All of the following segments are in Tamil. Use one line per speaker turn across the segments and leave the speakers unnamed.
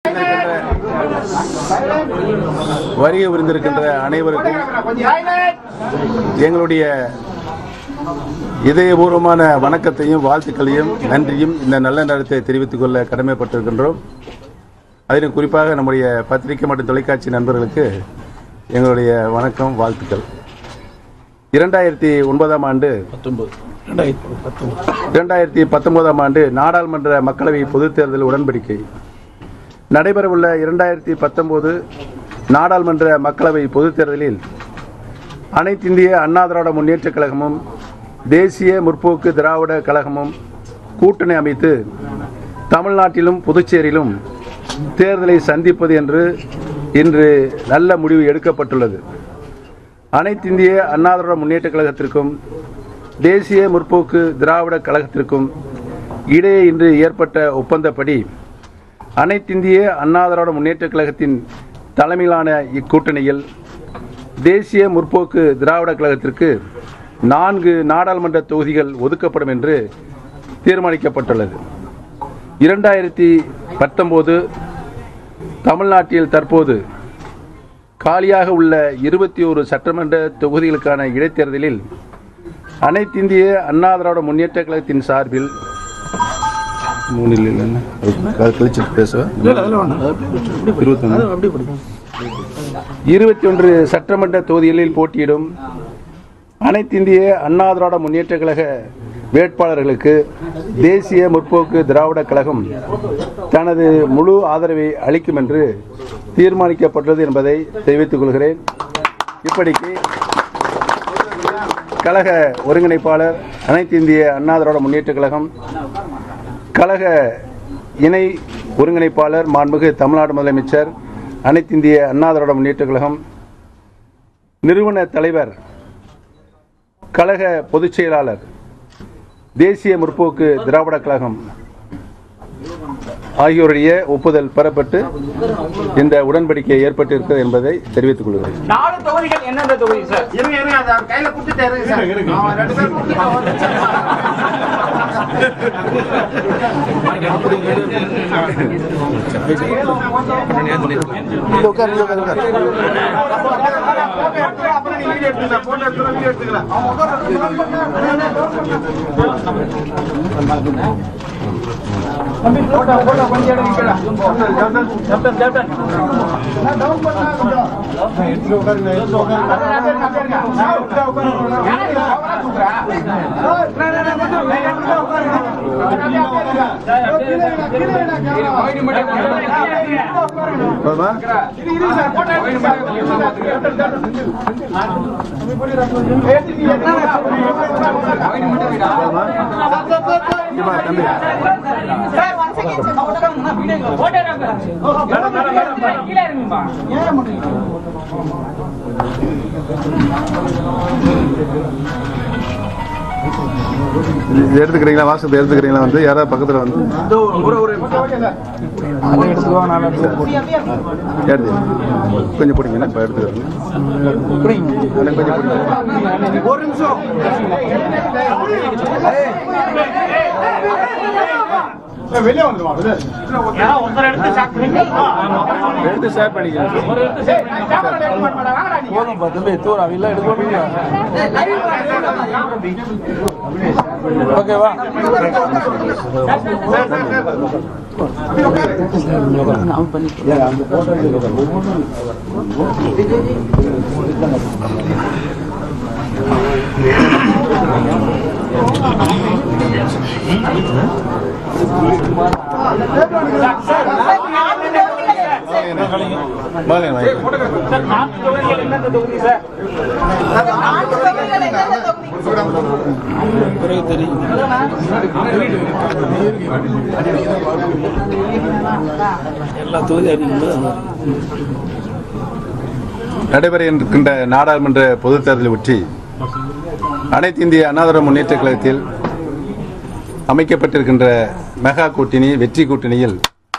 புரிந்திருக்கின்ற வருகை புரிந்திருக்கின்ற அனைவருக்கும் எங்களுடைய இதயபூர்வமான வணக்கத்தையும் வாழ்த்துக்களையும் நன்றியும் இந்த நல்ல நேரத்தை தெரிவித்துக் கொள்ள கடமைப்பட்டிருக்கின்றோம் அதிலும் குறிப்பாக நம்முடைய பத்திரிகை மற்றும் தொலைக்காட்சி நண்பர்களுக்கு எங்களுடைய வணக்கம் வாழ்த்துக்கள் இரண்டாயிரத்தி ஒன்பதாம் ஆண்டு இரண்டாயிரத்தி பத்தொன்பதாம் ஆண்டு நாடாளுமன்ற மக்களவை பொதுத் தேர்தல் உடன்படிக்கை நடைபெறவுள்ள இரண்டாயிரத்தி பத்தொன்பது நாடாளுமன்ற மக்களவை பொதுத் தேர்தலில் அனைத்திந்திய அண்ணா திராவிட முன்னேற்றக் கழகமும் தேசிய முற்போக்கு திராவிட கழகமும் கூட்டணி அமைத்து தமிழ்நாட்டிலும் புதுச்சேரியிலும் தேர்தலை சந்திப்பது என்று இன்று நல்ல முடிவு எடுக்கப்பட்டுள்ளது அனைத்திந்திய அண்ணா திராவிட முன்னேற்றக் கழகத்திற்கும் தேசிய முற்போக்கு திராவிட கழகத்திற்கும் இடையே இன்று ஏற்பட்ட ஒப்பந்தப்படி அனைத்திந்திய அண்ணா திராவிட முன்னேற்றக் கழகத்தின் தலைமையிலான இக்கூட்டணியில் தேசிய முற்போக்கு திராவிட கழகத்திற்கு நான்கு நாடாளுமன்ற தொகுதிகள் ஒதுக்கப்படும் என்று தீர்மானிக்கப்பட்டுள்ளது இரண்டாயிரத்தி பத்தொம்போது தமிழ்நாட்டில் தற்போது காலியாக உள்ள இருபத்தி ஒரு சட்டமன்ற தொகுதிகளுக்கான இடைத்தேர்தலில் அனைத்திந்திய அண்ணா திராவிட முன்னேற்ற கழகத்தின் சார்பில் மூணில் இல்லைன்னா கழிச்சிட்டு பேசுவேன் இருபத்தி ஒன்று சட்டமன்ற தொகுதிகளில் போட்டியிடும் அனைத்திந்திய அண்ணா திராவிட முன்னேற்ற கழக வேட்பாளர்களுக்கு தேசிய முற்போக்கு திராவிட கழகம் தனது முழு ஆதரவை அளிக்கும் என்று தீர்மானிக்கப்பட்டுள்ளது என்பதை தெரிவித்துக் கொள்கிறேன் இப்படிக்கு கழக ஒருங்கிணைப்பாளர் அனைத்து இந்திய அண்ணா திராவிட முன்னேற்ற கழகம் கழக இணை ஒருங்கிணைப்பாளர் மாண்புமிகு தமிழ்நாடு முதலமைச்சர் அனைத்து இந்திய அண்ணா திராவிட முன்னேற்ற கழகம் நிறுவன தலைவர் கழக பொதுச் செயலாளர் தேசிய முற்போக்கு திராவிட கழகம் ஆகியோருடைய ஒப்புதல் பெறப்பட்டு இந்த உடன்படிக்கை ஏற்பட்டிருக்கிறது என்பதை தெரிவித்துக் கொள்கிறேன்
நாலு தொகுதிகள் எந்தெந்த தொகுதி சார்
இருங்க இருங்க அது அவர் கையில குடுத்துட்டு இருங்க சார் அவன் ரெண்டு பேரும் குடுத்துட்டு அவன் அப்புறம் நீ வீடியோ எடுத்துக்கலாம் போட்டோ எடுத்துக்கலாம் வீடியோ எடுத்துக்கலாம் தம்பி போட்டோ போட்டோ கொஞ்சம் எடுக்கலாம் கேப்டன் கேப்டன் டவுன் பண்ணா கொஞ்சம் எடுத்து உட்காருங்க எடுத்து உட்காருங்க நான் உட்கார
போதுமா? போதுமா? இங்க வா, தம்பி
கீழே இருங்கப்பா
இது எடுத்துக்கிறீங்களா வாசத்தை எடுத்துக்கிறீங்களா வந்து யாராவது பக்கத்துல வந்து எடுத்து கொஞ்சம் பிடிங்க இப்போ எடுத்துக்கிறேன் எனக்கு கொஞ்சம் பிடிங்க
ஒரு நிமிஷம் வெளியே வந்துருவா
ஒருத்தர் எடுத்து ஸ்டார்ட் பண்ணி
எடுத்து ஷேர் பண்ணிக்கலாம்
ஓகேவா
முதல்ல வாங்கிக்கலாம்
சார் நான்கு தொகுதிகள் எந்தெந்த தொகுதி சார்
நடைபெற இருக்கின்ற நாடாளுமன்ற பொதுத் தேர்தலை ஒட்டி அனைத்து இந்திய அண்ணாதிர முன்னேற்ற கழகத்தில் அமைக்கப்பட்டிருக்கின்ற மெகா கூட்டணி வெற்றி கூட்டணியில்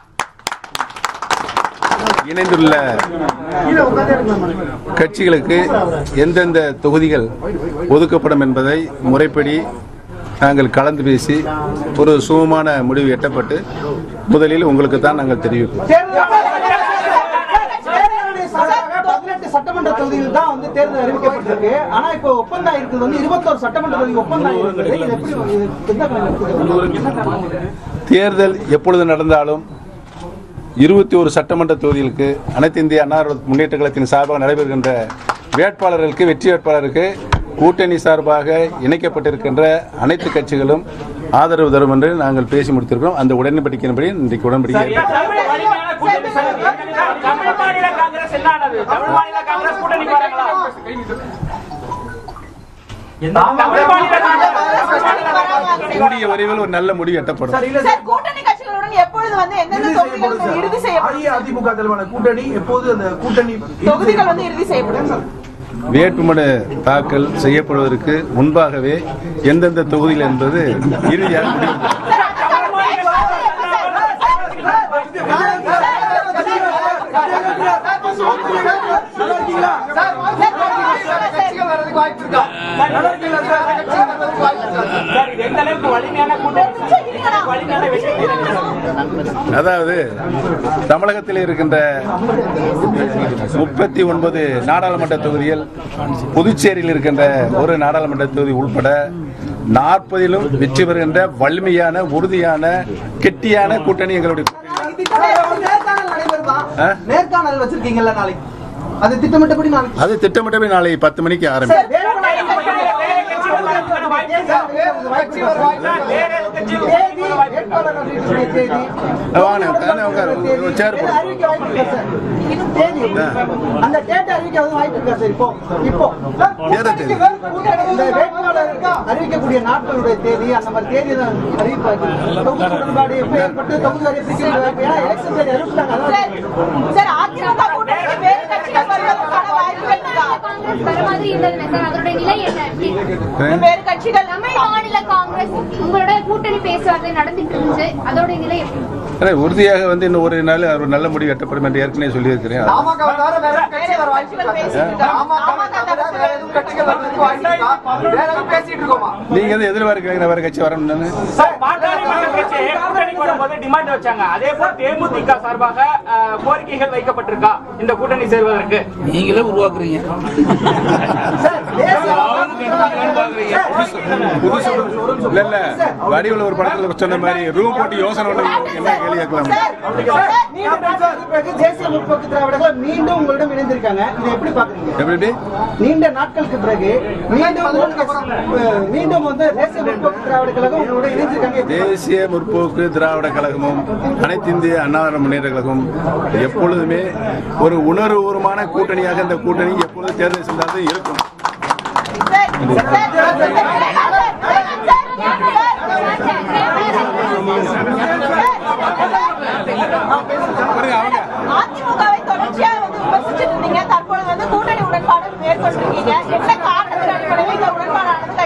இணைந்துள்ள கட்சிகளுக்கு எந்தெந்த தொகுதிகள் ஒதுக்கப்படும் என்பதை முறைப்படி நாங்கள் கலந்து பேசி ஒரு சுமமான முடிவு எட்டப்பட்டு முதலில் உங்களுக்கு தான் நாங்கள் தெரிவிக்கிறோம்
தேர்தலுடைய சார்பாக பதினெட்டு சட்டமன்ற தொகுதிகள் தான் வந்து தேர்தல் அறிவிக்கப்பட்டிருக்கு ஆனா இப்போ ஒப்பந்தம் இருக்குது வந்து இருபத்தோரு சட்டமன்ற தொகுதி ஒப்பந்தம் இருக்குது இது எப்படி இது எந்த காரணம் என்ன காரணம் இது?
தேர்தல் எப்பொழுது நடந்தாலும் இருபத்தி ஒரு சட்டமன்ற தொகுதிகளுக்கு அனைத்து இந்திய அண்ணா முன்னேற்ற கழகத்தின் சார்பாக நடைபெறுகின்ற வேட்பாளர்களுக்கு வெற்றி வேட்பாளருக்கு கூட்டணி சார்பாக இணைக்கப்பட்டிருக்கின்ற அனைத்து கட்சிகளும் ஆதரவு தரும் என்று நாங்கள் பேசி முடித்திருக்கிறோம் அந்த உடன்படிக்கையின்படி இன்றைக்கு உடன்படிக்கை
தமிழ் வலிமையான கூட்டணி சார். தமிழ் மாநில காங்கிரஸ் என்ன ஆனது தமிழ் மாநில காங்கிரஸ் கூட்டணி பாருங்களா தமிழ் மாநில காங்கிரஸ்
கூடிய விரைவில் ஒரு நல்ல முடிவு எட்டப்படும்
சார் கூட்டணி கட்சிகளுடன் எப்பொழுது வந்து எந்தெந்த தொகுதிகள் இறுதி செய்யப்படும்
அதிமுக தலைவரான கூட்டணி எப்போது அந்த கூட்டணி
தொகுதிகள் வந்து இறுதி செய்யப்படும்
வேட்புமனு தாக்கல் செய்யப்படுவதற்கு முன்பாகவே எந்தெந்த தொகுதியில் என்பது இறுதியாக முடிவு
சார்,
சார், இது எந்த அளவுக்கு வலிமையான கூட்டணி சார்? வலிமையான வெற்றி
அதாவது தமிழகத்தில் இருக்கின்ற முப்பத்தி ஒன்பது நாடாளுமன்ற தொகுதிகள் புதுச்சேரியில் இருக்கின்ற ஒரு நாடாளுமன்ற தொகுதி உட்பட நாற்பதிலும் வெற்றி பெறுகின்ற வலிமையான உறுதியான கெட்டியான கூட்டணி எங்களுடைய
நேர்காணல் நடைபெறுதா
ஆ?
நேர்காணல் வச்சிருக்கீங்கல்ல நாளைக்கு அது திட்டமிட்டபடி நாளைக்கு
அது திட்டமிட்டபடி நாளை பத்து மணிக்கு ஆரம்பிக்கும் வாங்க, தானே உட்காரு. ஒரு chair போடு.
அந்த டேட் அறிவிக்க வந்து வாய்ப்பு இருக்கா சார் இப்போ இப்போ
எதை தேதி?
இந்த வேட்பாளருக்கு அறிவிக்கக்கூடிய நாட்களுடைய தேதி அந்த மாதிரி தேதி தான் அறிவிப்பாங்க தொகுதி உடன்பாடு எப்ப ஏற்பட்டு தொகுதி வரை பிரிக்கிறது ஏன்னா எலெக்ஷன் தேதி அறிவிச்சிட்டாங்க அதான்
சார் அதிமுக கூட்டணிக்கு வேறு கட்சிகள் வருவதற்கான வாய்ப்புகள் இருக்கா
காங்கிரஸ் வர மாதிரி இருந்தது சார் அதோட நிலை என்ன எப்படி
இன்னும் வேறு கட்சிகள்
தமிழ் மாநில காங்கிரஸ் உங்களோட கூட்டணி பேச்சுவார்த்தை நடந்துட்டு இருந்துச்சு அதோட நிலை எப்படி
ஆனா, உறுதியாக வந்து இன்னும் ஒரு நாள் ஒரு நல்ல முடிவு எட்டப்படும் என்று ஏற்கனவே சொல்லியிருக்கிறேன்
பாமக தவிர வேற
வேறு எதுவும் கட்சிகள் பேசிட்டு இருக்காங்க பாமக தரப்பு வேறு எதுவும்
கட்சிகள் வர்றதுக்கு வாய்ப்பு இருக்கா வேற எதுவும் பேசிட்டு இருக்கோமா
நீங்க எதுவும் எதிர்பார்க்கிறீங்க வேற கட்சி வரணும்னு
பாட்டாளி மக்கள் கட்சி கூட்டணி வரும்போது டிமாண்ட் வச்சாங்க அதே போல் தேமுதிக சார்பாக அஹ், கோரிக்கைகள் வைக்கப்பட்டிருக்கா இந்த கூட்டணி சேர்வதற்கு
நீங்களே உருவாக்குறீங்க
புதுசு இல்ல இல்ல வடிவில் ஒரு படத்துல சொன்ன மாதிரி ரூம் போட்டு யோசனை பண்ணி என்ன கேள்வி கேட்கலாம்
நீண்ட நாட்களுக்கு பிறகு தேசிய முற்போக்கு திராவிடர்கள் மீண்டும் உங்களிடம் இணைந்திருக்காங்க இதை எப்படி பாக்குறீங்க
எப்படி எப்படி?
நீண்ட நாட்களுக்கு பிறகு மீண்டும் அஹ், மீண்டும் வந்து தேசிய முற்போக்கு திராவிட கழகம் உங்களோட இணைஞ்சிருக்காங்க எப்படி
தேசிய முற்போக்கு திராவிட கழகமும் அனைத்து இந்திய அண்ணா முன்னேற்ற கழகம் எப்பொழுதுமே ஒரு உணர்வுபூர்வமான கூட்டணியாக இந்த கூட்டணி எப்பொழுது தேர்தல் சென்றாலும் இருக்கும்
அதிமுகவை தொடர்ச்சியா வந்து விமர்சிச்சுட்டு இருந்தீங்க தற்பொழுது வந்து கூட்டணி உடன்பாடு மேற்கொண்டிருக்கீங்க என்ன காரணத்தின் அடிப்படையில் இந்த உடன்பாடானது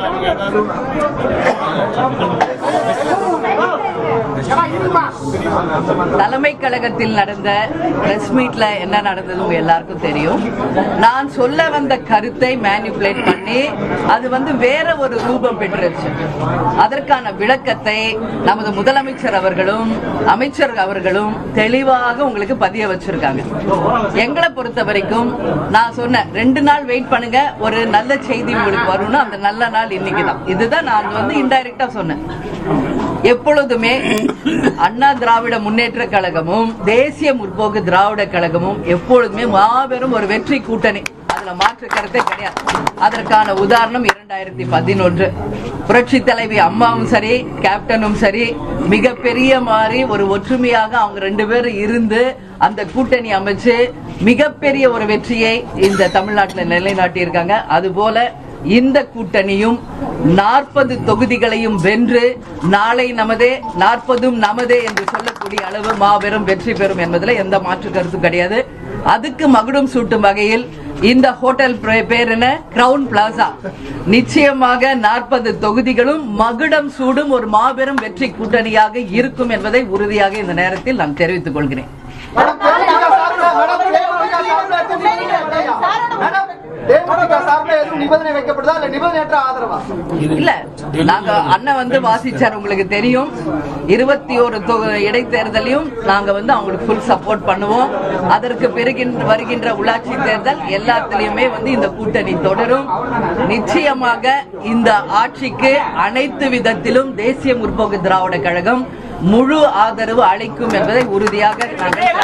கையெழுத்து
தலைமை கழகத்தில் நடந்த பிரஸ் மீட்ல என்ன நடந்தது உங்க எல்லாருக்கும் தெரியும் நான் சொல்ல வந்த கருத்தை மேனிபுலேட் பண்ணி அது வந்து வேற ஒரு ரூபம் பெற்றுருச்சு அதற்கான விளக்கத்தை நமது முதலமைச்சர் அவர்களும் அமைச்சர் அவர்களும் தெளிவாக உங்களுக்கு பதிய வச்சிருக்காங்க எங்களை பொறுத்த வரைக்கும் நான் சொன்னேன் ரெண்டு நாள் வெயிட் பண்ணுங்க ஒரு நல்ல செய்தி உங்களுக்கு வரும்னு அந்த நல்ல நாள் இன்னைக்கு தான் இதுதான் நான் வந்து இன்டைரக்டா சொன்னேன் எப்பொழுதுமே அண்ணா திராவிட முன்னேற்ற கழகமும் தேசிய முற்போக்கு திராவிட கழகமும் எப்பொழுதுமே மாபெரும் ஒரு வெற்றி கூட்டணி அதுல மாற்று கருத்தே கிடையாது அதற்கான உதாரணம் இரண்டாயிரத்தி பதினொன்று புரட்சி தலைவி அம்மாவும் சரி கேப்டனும் சரி மிகப்பெரிய மாதிரி ஒரு ஒற்றுமையாக அவங்க ரெண்டு பேரும் இருந்து அந்த கூட்டணி அமைச்சு மிகப்பெரிய ஒரு வெற்றியை இந்த தமிழ்நாட்டில் நிலைநாட்டி இருக்காங்க அதுபோல இந்த கூட்டணியும் நாற்பது தொகுதிகளையும் வென்று நாளை நமதே நாற்பதும் நமதே என்று சொல்லக்கூடிய அளவு மாபெரும் வெற்றி பெறும் என்பதில் எந்த மாற்று கருத்தும் கிடையாது அதுக்கு மகுடம் சூட்டும் வகையில் இந்த ஹோட்டல் பே- பேர் என்ன கிரவுன் பிளாசா நிச்சயமாக நாற்பது தொகுதிகளும் மகுடம் சூடும் ஒரு மாபெரும் வெற்றி கூட்டணியாக இருக்கும் என்பதை உறுதியாக இந்த நேரத்தில் நான் தெரிவித்துக் கொள்கிறேன்
தேமுதிக சார்பில் எதுவும் நிபந்தனை வைக்கப்படுதா இல்ல நிபந்தனையற்ற ஆதரவா
இல்ல நாங்க அண்ணன் வந்து வாசிச்சார் உங்களுக்கு தெரியும் இருபத்தி ஒரு இடைத்தேர்தலையும் நாங்க வந்து அவங்களுக்கு ஃபுல் சப்போர்ட் பண்ணுவோம் அதற்கு பிறகின்ற வருகின்ற உள்ளாட்சி தேர்தல் எல்லாத்துலயுமே வந்து இந்த கூட்டணி தொடரும் நிச்சயமாக இந்த ஆட்சிக்கு அனைத்து விதத்திலும் தேசிய முற்போக்கு திராவிட கழகம் முழு ஆதரவு அளிக்கும் என்பதை உறுதியாக நாங்கள்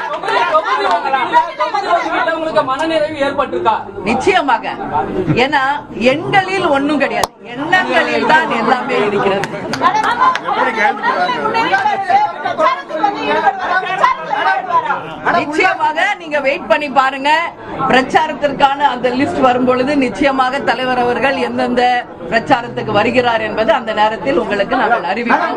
உங்களுக்கு மனநிறைவு ஏற்பட்டிருக்கா
நிச்சயமாக ஏன்னா எண்களில் ஒண்ணும் கிடையாது எண்ணங்களில் தான் எல்லாமே இருக்கிறது நிச்சயமாக நீங்க வெயிட் பண்ணி பாருங்க பிரச்சாரத்திற்கான அந்த லிஸ்ட் வரும் பொழுது நிச்சயமாக தலைவர் அவர்கள் எந்தெந்த பிரச்சாரத்துக்கு வருகிறார் என்பது அந்த நேரத்தில் உங்களுக்கு நாங்கள் அறிவிப்போம்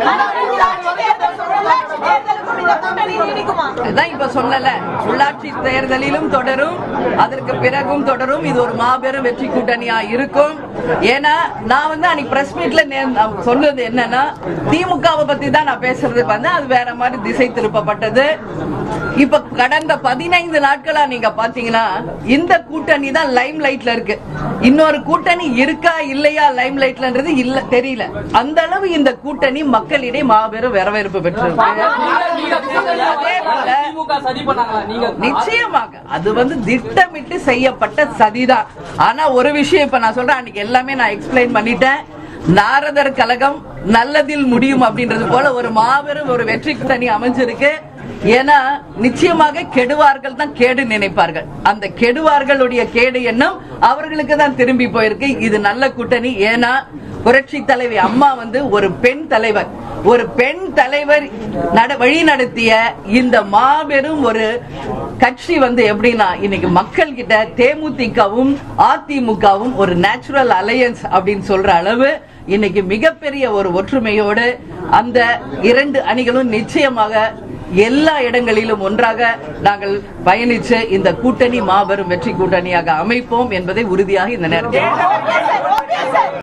அதான் இப்ப சொல்லல உள்ளாட்சி தேர்தலிலும் தொடரும் அதற்கு பிறகும் தொடரும் இது ஒரு மாபெரும் வெற்றி கூட்டணியா இருக்கும் ஏன்னா நான் வந்து அன்னைக்கு பிரஸ் மீட்ல சொன்னது என்னன்னா திமுகவை பத்தி தான் நான் பேசுறதுக்கு வந்து அது வேற மாதிரி திசை திருப்பப்பட்டது இப்ப கடந்த பதினைந்து நாட்களா நீங்க பாத்தீங்கன்னா இந்த கூட்டணி தான் லைம் லைட்ல இருக்கு இன்னொரு கூட்டணி இருக்கா இல்லையா லைம் லைட்லன்றது இல்ல தெரியல அந்த அளவு இந்த கூட்டணி மக்களிடையே மாபெரும் வரவேற்பு பெற்றிருக்கு அதே போல
திமுக சதி பண்ணாங்களா நீங்க
நிச்சயமாக அது வந்து திட்டமிட்டு செய்யப்பட்ட சதிதான் ஆனா ஒரு விஷயம் இப்ப நான் சொல்றேன் அன்னைக்கு எல்லாமே நான் எக்ஸ்பிளைன் பண்ணிட்டேன் நாரதர் கழகம் நல்லதில் முடியும் அப்படின்றது போல ஒரு மாபெரும் ஒரு வெற்றி கூட்டணி அமைஞ்சிருக்கு ஏன்னா நிச்சயமாக கெடுவார்கள் தான் கேடு நினைப்பார்கள் அந்த கெடுவார்களுடைய கேடு எண்ணம் அவர்களுக்கு தான் திரும்பி போயிருக்கு இது நல்ல கூட்டணி ஏன்னா புரட்சி தலைவி அம்மா வந்து ஒரு பெண் தலைவர் ஒரு பெண் தலைவர் நட- வழி நடத்திய இந்த மாபெரும் ஒரு கட்சி வந்து எப்படின்னா இன்னைக்கு மக்கள் கிட்ட தேமுதிகவும் அதிமுகவும் ஒரு நேச்சுரல் அலையன்ஸ் அப்படின்னு சொல்ற அளவு இன்னைக்கு மிகப்பெரிய ஒரு ஒற்றுமையோடு அந்த இரண்டு அணிகளும் நிச்சயமாக எல்லா இடங்களிலும் ஒன்றாக நாங்கள் பயணிச்சு இந்த கூட்டணி மாபெரும் வெற்றி கூட்டணியாக அமைப்போம் என்பதை உறுதியாக இந்த நேரத்தில்